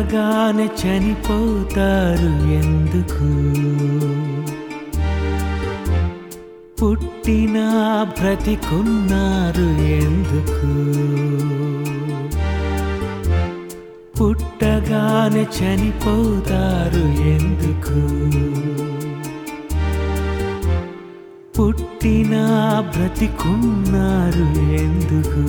పుట్టగానే చనిపోతారు ఎందుకు పుట్టినా బ్రతికున్నారు ఎందుకు పుట్టగానే చనిపోతారు ఎందుకు పుట్టినా బ్రతికున్నారు ఎందుకు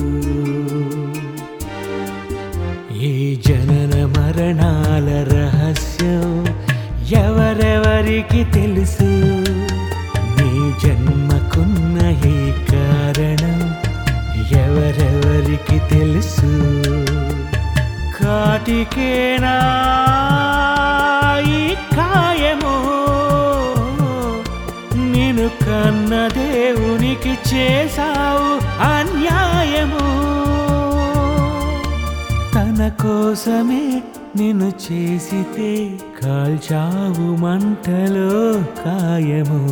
ఈ జనన మరణాల రహస్యం ఎవరెవరికి తెలుసు నీ జన్మకున్న ఈ కారణం ఎవరెవరికి తెలుసు కాటికేనా ఈ కాయము నేను కన్న దేవునికి చేశావు అన్యాయము తన కోసమే నిన్ను చేసితే కాల్చావు మంటలో కాయము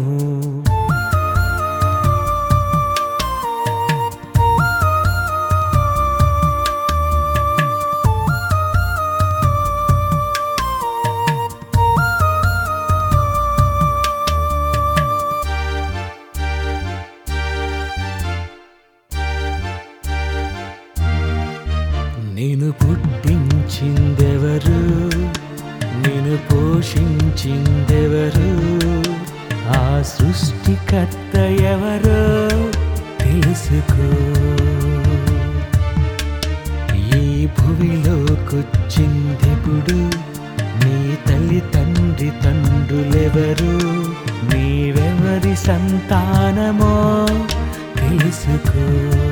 నేను పుట్టించిందెవరు నేను పోషించిందెవరు ఆ సృష్టికర్త ఎవరో తెలుసుకో ఈ భువిలోకొచ్చిందెప్పుడు నీ తల్లి తండ్రి తండ్రులెవరు నీవెవరి సంతానమో తెలుసుకో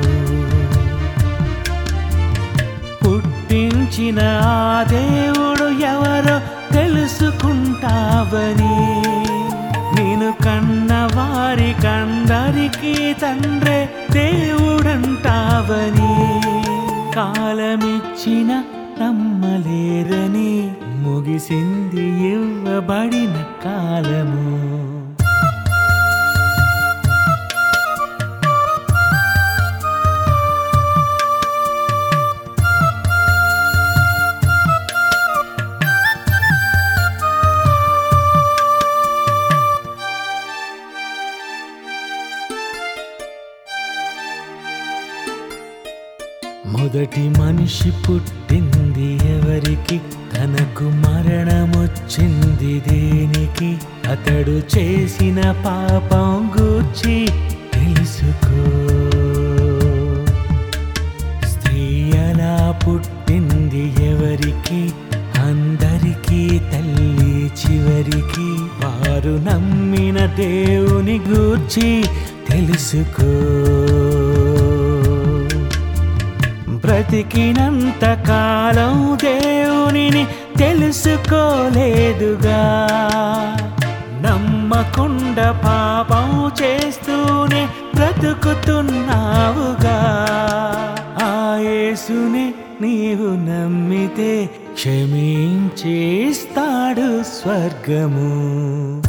పుట్టించిన ఆ దేవుడు ఎవరో తెలుసుకుంటావని నేను కన్న వారికందరికీ తండ్రే దేవుడంటావని కాలమిచ్చిన నమ్మలేరని ముగిసింది ఇవ్వబడిన కాలము మొదటి మనిషి పుట్టింది ఎవరికి తనకు మరణమొచ్చింది దేనికి అతడు చేసిన పాపం గూర్చి తెలుసుకో స్త్రీ అలా పుట్టింది ఎవరికి అందరికీ తల్లి చివరికి వారు నమ్మిన దేవుని గూర్చి తెలుసుకో బ్రతికినంత కాలం దేవునిని తెలుసుకోలేదుగా నమ్మకుండా పాపం చేస్తూనే బ్రతుకుతున్నావుగా ఆ యేసుని నీవు నమ్మితే క్షమించేస్తాడు స్వర్గము